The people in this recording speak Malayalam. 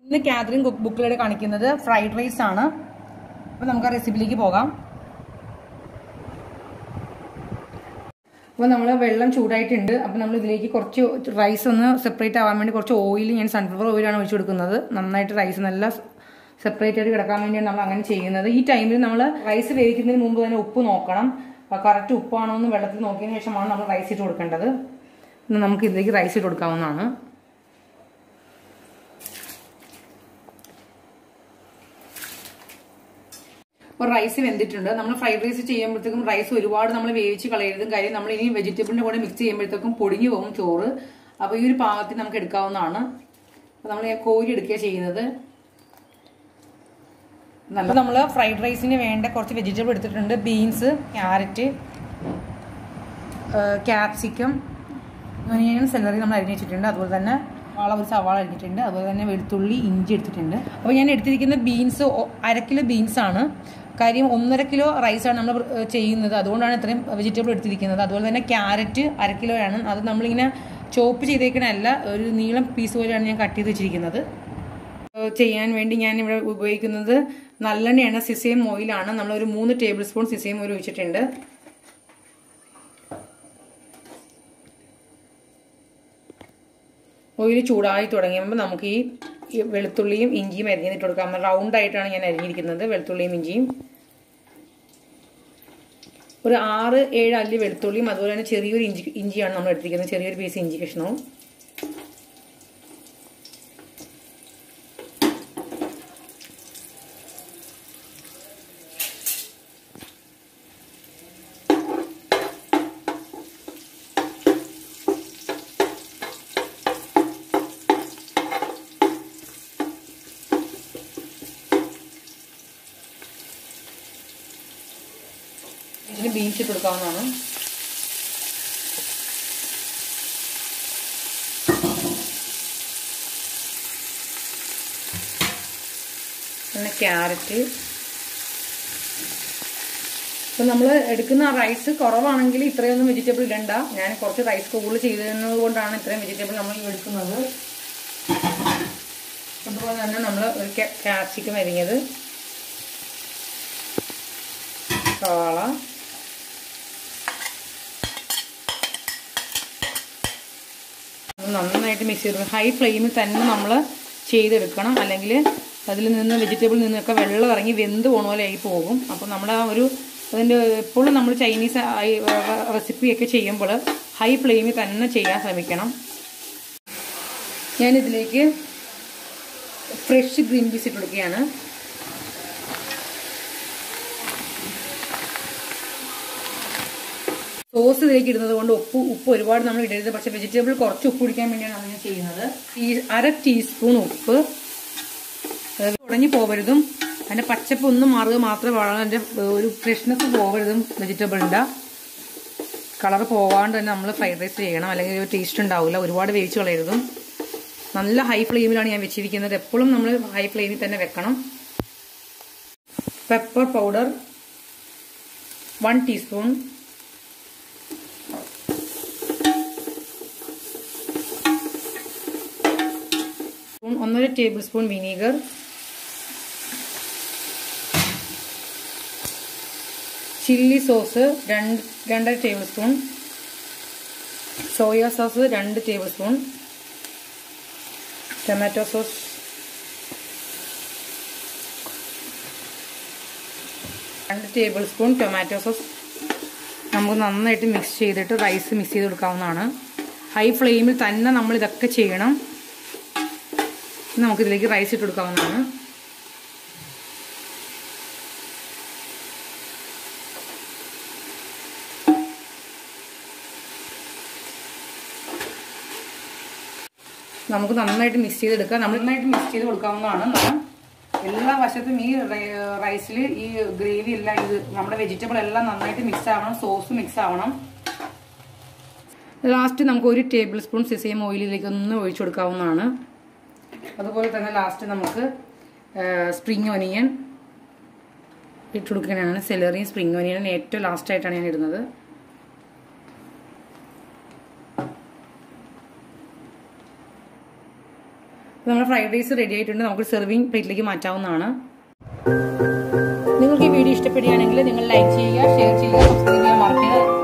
ഇന്ന് കാതറിൻ കുക്ക് ബുക്കിലൂടെ കാണിക്കുന്നത് ഫ്രൈഡ് റൈസ് ആണ് അപ്പോൾ നമുക്ക് ആ റെസിപ്പിയിലേക്ക് പോകാം അപ്പോൾ നമ്മൾ വെള്ളം ചൂടായിട്ടുണ്ട് അപ്പോൾ നമ്മൾ ഇതിലേക്ക് കുറച്ച് റൈസ് ഒന്ന് സെപ്പറേറ്റ് ആവാൻ വേണ്ടി കുറച്ച് ഓയിൽ ഞാൻ സൺഫ്ലവർ ഓയിലാണ് ഒഴിച്ചു കൊടുക്കുന്നത് നന്നായിട്ട് റൈസ് നല്ല സെപ്പറേറ്റ് ആയിട്ട് കിടക്കാൻ വേണ്ടിയാണ് നമ്മൾ അങ്ങനെ ചെയ്യുന്നത് ഈ ടൈമിൽ നമ്മൾ റൈസ് വേവിക്കുന്നതിന് മുമ്പ് തന്നെ ഉപ്പ് നോക്കണം കറക്റ്റ് ഉപ്പാണോ എന്ന് വെള്ളത്തിൽ നോക്കിയതിന് ശേഷമാണ് നമ്മൾ റൈസ് ഇട്ട് കൊടുക്കേണ്ടത് ഇന്ന് നമുക്ക് ഇതിലേക്ക് റൈസ് ഇട്ട് കൊടുക്കാവുന്നതാണ് അപ്പോൾ റൈസ് വെന്തിട്ടുണ്ട് നമ്മൾ ഫ്രൈഡ് റൈസ് ചെയ്യുമ്പോഴത്തേക്കും റൈസ് ഒരുപാട് നമ്മൾ വേവിച്ച് കളയരുതും കാര്യം നമ്മൾ ഇനി വെജിറ്റബിളിന്റെ കൂടെ മിക്സ് ചെയ്യുമ്പോഴത്തേക്കും പൊടിഞ്ഞു പോകും ചോറ് അപ്പോൾ ഈ ഒരു പാകത്തിൽ നമുക്ക് എടുക്കാവുന്നതാണ് അപ്പോൾ നമ്മൾ കോരി എടുക്കുക ചെയ്യുന്നത് നല്ല നമ്മൾ ഫ്രൈഡ് റൈസിന് വേണ്ട കുറച്ച് വെജിറ്റബിൾ എടുത്തിട്ടുണ്ട് ബീൻസ് ക്യാരറ്റ് ക്യാപ്സിക്കം ഒനിയനും സെലറി നമ്മൾ അരിഞ്ഞ് വെച്ചിട്ടുണ്ട് അതുപോലെ തന്നെ സവാള ഒരു സവാള അരിഞ്ഞിട്ടുണ്ട് അതുപോലെ തന്നെ വെളുത്തുള്ളി ഇഞ്ചി എടുത്തിട്ടുണ്ട് അപ്പോൾ ഞാൻ എടുത്തിരിക്കുന്ന ബീൻസ് അര കിലോ ബീൻസ് ആണ് കാര്യം ഒന്നര കിലോ റൈസാണ് നമ്മൾ ചെയ്യുന്നത് അതുകൊണ്ടാണ് ഇത്രയും വെജിറ്റബിൾ എടുത്തിരിക്കുന്നത് അതുപോലെ തന്നെ ക്യാരറ്റ് അര കിലോയാണ് അത് നമ്മളിങ്ങനെ ചോപ്പ് ചെയ്തേക്കണല്ല ഒരു നീളം പീസ് പോലെയാണ് ഞാൻ കട്ട് ചെയ്ത് വെച്ചിരിക്കുന്നത് ചെയ്യാൻ വേണ്ടി ഞാൻ ഇവിടെ ഉപയോഗിക്കുന്നത് നല്ലെണ്ണയാണ് സിസേം ഓയിലാണ് നമ്മളൊരു മൂന്ന് ടേബിൾ സ്പൂൺ സിസേം ഓയിൽ ഒഴിച്ചിട്ടുണ്ട് ഓയിൽ ചൂടായി തുടങ്ങിയപ്പോൾ നമുക്ക് ഈ വെളുത്തുള്ളിയും ഇഞ്ചിയും അരിഞ്ഞിട്ട് കൊടുക്കാം റൗണ്ട് ആയിട്ടാണ് ഞാൻ അരിഞ്ഞിരിക്കുന്നത് വെളുത്തുള്ളിയും ഇഞ്ചിയും ഒരു ആറ് ഏഴ് അല്ലി വെളുത്തുള്ളിയും അതുപോലെ തന്നെ ചെറിയൊരു ഇഞ്ചി ഇഞ്ചിയാണ് നമ്മൾ എടുത്തിരിക്കുന്നത് ചെറിയൊരു പീസ് ഇഞ്ചി കഷ്ണവും ഇതിന് ബീൻസ് ഇട്ട് കൊടുക്കാവുന്നതാണ് പിന്നെ ക്യാരറ്റ് ഇപ്പം നമ്മൾ എടുക്കുന്ന റൈസ് കുറവാണെങ്കിൽ ഇത്രയൊന്നും വെജിറ്റബിൾ ഇടണ്ട ഞാൻ കുറച്ച് റൈസ് കൂടുതൽ ചെയ്തത് കൊണ്ടാണ് ഇത്രയും വെജിറ്റബിൾ നമ്മൾ എടുക്കുന്നത് അതുപോലെ തന്നെ നമ്മൾ ഒരു ക്യാപ്സിക്കം അരിഞ്ഞത് സവാള നന്നായിട്ട് മിക്സ് ചെയ്ത് ഹൈ ഫ്ലെയിമിൽ തന്നെ നമ്മൾ ചെയ്തെടുക്കണം അല്ലെങ്കിൽ അതിൽ നിന്ന് വെജിറ്റബിളിൽ നിന്നൊക്കെ വെള്ളം ഇറങ്ങി വെന്ത് പോണ പോലെ ആയി പോകും അപ്പോൾ നമ്മൾ ആ ഒരു അതിൻ്റെ എപ്പോഴും നമ്മൾ ചൈനീസ് റെസിപ്പിയൊക്കെ ചെയ്യുമ്പോൾ ഹൈ ഫ്ലെയിമിൽ തന്നെ ചെയ്യാൻ ശ്രമിക്കണം ഞാനിതിലേക്ക് ഫ്രഷ് ഗ്രീൻ പീസ് ഇട്ട് കൊടുക്കുകയാണ് സോസ് ഇതിലേക്ക് ഇടുന്നത് കൊണ്ട് ഉപ്പ് ഉപ്പ് ഒരുപാട് നമ്മൾ ഇടരുത് പക്ഷെ വെജിറ്റബിൾ കുറച്ച് ഉപ്പ് പിടിക്കാൻ വേണ്ടിയാണ് അങ്ങനെ ചെയ്യുന്നത് ഈ അര ടീസ്പൂൺ ഉപ്പ് ഉടഞ്ഞു പോകരുതും അതിൻ്റെ പച്ചപ്പ് ഒന്നും മാറുക മാത്രമേ വളരെ അതിൻ്റെ ഒരു ഫ്രഷ്നെസ് പോകരുതും വെജിറ്റബിളിൻ്റെ കളർ പോവാണ്ട് തന്നെ നമ്മൾ ഫ്രൈഡ് റൈസ് ചെയ്യണം അല്ലെങ്കിൽ ഒരു ടേസ്റ്റ് ഉണ്ടാവില്ല ഒരുപാട് വേവിച്ച് കളയരുതും നല്ല ഹൈ ഫ്ലെയിമിലാണ് ഞാൻ വെച്ചിരിക്കുന്നത് എപ്പോഴും നമ്മൾ ഹൈ ഫ്ലെയിമിൽ തന്നെ വെക്കണം പെപ്പർ പൗഡർ വൺ ടീസ്പൂൺ ഒന്നര table spoon vinegar chilli sauce രണ്ട് രണ്ടര ടേബിൾ സ്പൂൺ സോയ സോസ് രണ്ട് ടേബിൾ സ്പൂൺ ടൊമാറ്റോ സോസ് രണ്ട് ടേബിൾ സ്പൂൺ ടൊമാറ്റോ സോസ് നമുക്ക് നന്നായിട്ട് മിക്സ് ചെയ്തിട്ട് റൈസ് മിക്സ് ചെയ്ത് കൊടുക്കാവുന്നതാണ് ഹൈ ഫ്ലെയിമിൽ തന്നെ നമ്മൾ ഇതൊക്കെ ചെയ്യണം നമുക്കിതിലേക്ക് റൈസ് ഇട്ട് കൊടുക്കാവുന്നതാണ് നമുക്ക് നന്നായിട്ട് മിക്സ് ചെയ്തെടുക്കാം നമ്മൾ നന്നായിട്ട് മിക്സ് ചെയ്ത് കൊടുക്കാവുന്നതാണ് എല്ലാ വശത്തും ഈ റൈസിൽ ഈ ഗ്രേവി എല്ലാം ഇത് നമ്മുടെ വെജിറ്റബിൾ എല്ലാം നന്നായിട്ട് മിക്സ് ആവണം സോസ് മിക്സ് ആവണം ലാസ്റ്റ് നമുക്ക് ഒരു ടേബിൾ സ്പൂൺ സിസേം ഓയിലിലേക്ക് ഒന്ന് ഒഴിച്ചു കൊടുക്കാവുന്നതാണ് അതുപോലെ തന്നെ ലാസ്റ്റ് നമുക്ക് സ്പ്രിങ് ഒനിയൻ ഇട്ട് കൊടുക്കാനാണ് സെലറിയും സ്പ്രിങ് ഒനിയനും ഏറ്റവും ലാസ്റ്റായിട്ടാണ് ഞാൻ ഇടുന്നത് നമ്മുടെ ഫ്രൈഡ് റൈസ് റെഡി ആയിട്ടുണ്ട് നമുക്ക് സെർവിങ് പ്ലേറ്റിലേക്ക് മാറ്റാവുന്നതാണ് നിങ്ങൾക്ക് ഈ വീഡിയോ ഇഷ്ടപ്പെടുകയാണെങ്കിൽ നിങ്ങൾ ലൈക്ക് ചെയ്യുക ഷെയർ ചെയ്യുക സബ്സ്ക്രൈബ് ചെയ്യാൻ മറക്കുക